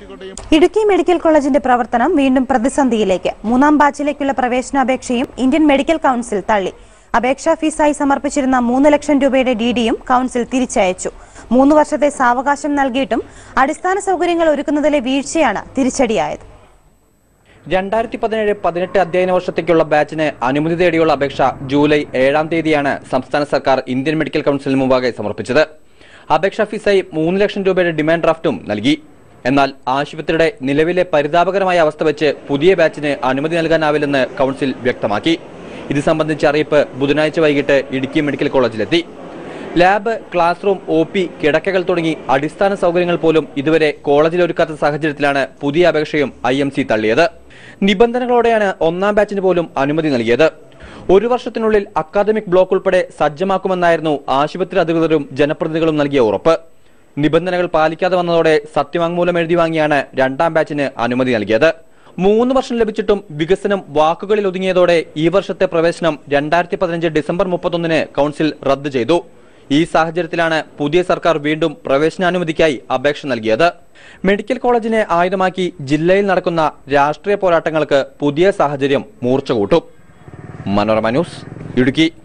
Idukki medical കോളേജിന്റെ പ്രവർത്തനം വീണ്ടും പ്രതിസന്ധിയിലേക്ക് മൂന്നാം ബാച്ചിലേക്കുള്ള പ്രവേശനാപേക്ഷയും ഇന്ത്യൻ മെഡിക്കൽ കൌൺസിൽ തള്ളി അപേക്ഷാ ഫീസായി സമർപ്പിച്ചിരുന്ന മൂന്ന് ലക്ഷം രൂപയുടെ ഡി ഡിയും കൌൺസിൽ തിരിച്ചയച്ചു മൂന്ന് വർഷത്തെ സാവകാശം നൽകിയിട്ടും അടിസ്ഥാന സൗകര്യങ്ങൾ ഒരുക്കുന്നതിലെ വീഴ്ചയാണ് തിരിച്ചടിയായത് രണ്ടായിരത്തി പതിനേഴ് പതിനെട്ട് അധ്യയന വർഷത്തേക്കുള്ള ബാച്ചിന് അനുമതി തേടിയുള്ള അപേക്ഷ ജൂലൈ ഏഴാം തീയതിയാണ് സംസ്ഥാന സർക്കാർ ഇന്ത്യൻ മെഡിക്കൽ കൌൺസിലിന് മുമ്പാകെ സമർപ്പിച്ചത് അപേക്ഷാ ഫീസായി മൂന്ന് ലക്ഷം രൂപയുടെ ഡിമാൻഡ് ഡ്രാഫ്റ്റും നൽകി എന്നാൽ ആശുപത്രിയുടെ നിലവിലെ പരിതാപകരമായ അവസ്ഥ വെച്ച് പുതിയ ബാച്ചിന് അനുമതി നൽകാനാവില്ലെന്ന് കൌൺസിൽ വ്യക്തമാക്കി ഇത് സംബന്ധിച്ച അറിയിപ്പ് ബുധനാഴ്ച വൈകിട്ട് ഇടുക്കി മെഡിക്കൽ കോളേജിലെത്തി lab class room O P കിടക്കകൾ തുടങ്ങി അടിസ്ഥാന സൗകര്യങ്ങൾ പോലും ഇതുവരെ കോളേജിൽ ഒരുക്കാത്ത സാഹചര്യത്തിലാണ് പുതിയ അപേക്ഷയും ഐ എം സി തള്ളിയത് നിബന്ധനകളോടെയാണ് ഒന്നാം ബാച്ചിന് പോലും അനുമതി നൽകിയത് ഒരു വർഷത്തിനുള്ളിൽ അക്കാദമിക് ബ്ലോക്ക് ഉൾപ്പെടെ സജ്ജമാക്കുമെന്നായിരുന്നു ആശുപത്രി അധികൃതരും ജനപ്രതിനിധികളും നൽകിയ ഉറപ്പ് നിബന്ധനകൾ പാലിക്കാതെ വന്നതോടെ സത്യവാങ്മൂലം എഴുതി വാങ്ങിയാണ് രണ്ടാം ബാച്ചിന് അനുമതി നൽകിയത് മൂന്ന് വർഷം ലഭിച്ചിട്ടും വികസനം വാക്കുകളിൽ ഒതുങ്ങിയതോടെ ഈ വർഷത്തെ പ്രവേശനം രണ്ടായിരത്തി പതിനഞ്ച് ഡിസംബർ മുപ്പത്തൊന്നിന് കൌൺസിൽ റദ്ദ് ചെയ്തു ഈ സാഹചര്യത്തിലാണ് പുതിയ സർക്കാർ വീണ്ടും പ്രവേശനാനുമതിക്കായി അപേക്ഷ നൽകിയത് മെഡിക്കൽ കോളേജിനെ ആയുധമാക്കി ജില്ലയിൽ നടക്കുന്ന രാഷ്ട്രീയ പോരാട്ടങ്ങൾക്ക് പുതിയ സാഹചര്യം മൂർച്ച കൂട്ടും മനോരമ ന്യൂസ് ഇടുക്കി